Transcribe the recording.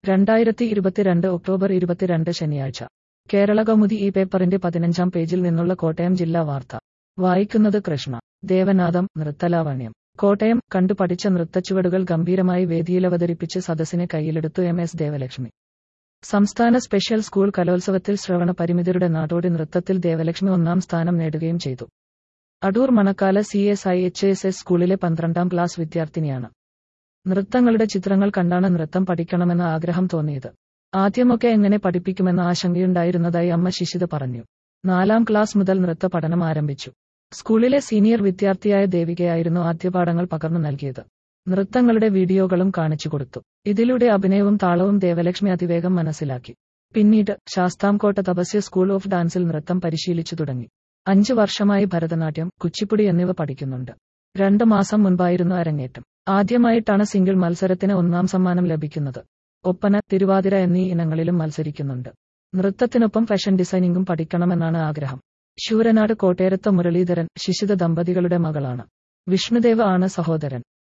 രണ്ടായിരത്തി ഇരുപത്തിരണ്ട് ഒക്ടോബർ ഇരുപത്തിരണ്ട് ശനിയാഴ്ച കേരള കൗമുദി ഈ പേപ്പറിന്റെ പതിനഞ്ചാം പേജിൽ നിന്നുള്ള കോട്ടയം ജില്ലാ വാർത്ത വായിക്കുന്നത് കൃഷ്ണ ദേവനാഥം നൃത്തലാവണ്യം കോട്ടയം കണ്ടു പഠിച്ച നൃത്തച്ചുവടുകൾ ഗംഭീരമായി വേദിയിലവതരിപ്പിച്ച് സദസ്സിനെ കയ്യിലെടുത്തു എം എസ് ദേവലക്ഷ്മി സംസ്ഥാന സ്പെഷ്യൽ സ്കൂൾ കലോത്സവത്തിൽ ശ്രവണ പരിമിതരുടെ നാടോടി നൃത്തത്തിൽ ദേവലക്ഷ്മി ഒന്നാം സ്ഥാനം നേടുകയും ചെയ്തു Adoor Manakkala C S I H S S സ്കൂളിലെ പന്ത്രണ്ടാം ക്ലാസ് വിദ്യാർത്ഥിനിയാണ് നൃത്തങ്ങളുടെ ചിത്രങ്ങൾ കണ്ടാണ് നൃത്തം പഠിക്കണമെന്ന ആഗ്രഹം തോന്നിയത് ആദ്യമൊക്കെ എങ്ങനെ പഠിപ്പിക്കുമെന്ന ആശങ്കയുണ്ടായിരുന്നതായി അമ്മ ശിശിത പറഞ്ഞു നാലാം ക്ലാസ് മുതൽ നൃത്ത പഠനം ആരംഭിച്ചു സ്കൂളിലെ സീനിയർ വിദ്യാർത്ഥിയായ ദേവികയായിരുന്നു ആദ്യപാഠങ്ങൾ പകർന്നു നൽകിയത് നൃത്തങ്ങളുടെ വീഡിയോകളും കാണിച്ചു കൊടുത്തു ഇതിലൂടെ അഭിനയവും താളവും ദേവലക്ഷ്മി അതിവേഗം മനസ്സിലാക്കി പിന്നീട് ശാസ്താംകോട്ട തപസ്യ സ്കൂൾ ഓഫ് ഡാൻസിൽ നൃത്തം പരിശീലിച്ചു തുടങ്ങി അഞ്ചു വർഷമായി ഭരതനാട്യം കുച്ചിപ്പുടി എന്നിവ പഠിക്കുന്നുണ്ട് രണ്ട് മാസം മുൻപായിരുന്നു അരങ്ങേറ്റം ആദ്യമായിട്ടാണ് സിംഗിൾ മത്സരത്തിന് ഒന്നാം സമ്മാനം ലഭിക്കുന്നത് ഒപ്പന തിരുവാതിര എന്നീ ഇനങ്ങളിലും മത്സരിക്കുന്നുണ്ട് നൃത്തത്തിനൊപ്പം ഫാഷൻ ഡിസൈനിങ്ങും പഠിക്കണമെന്നാണ് ആഗ്രഹം ശൂരനാട് കോട്ടേരത്ത മുരളീധരൻ ശിശിത ദമ്പതികളുടെ മകളാണ് വിഷ്ണുദേവ് ആണ് സഹോദരൻ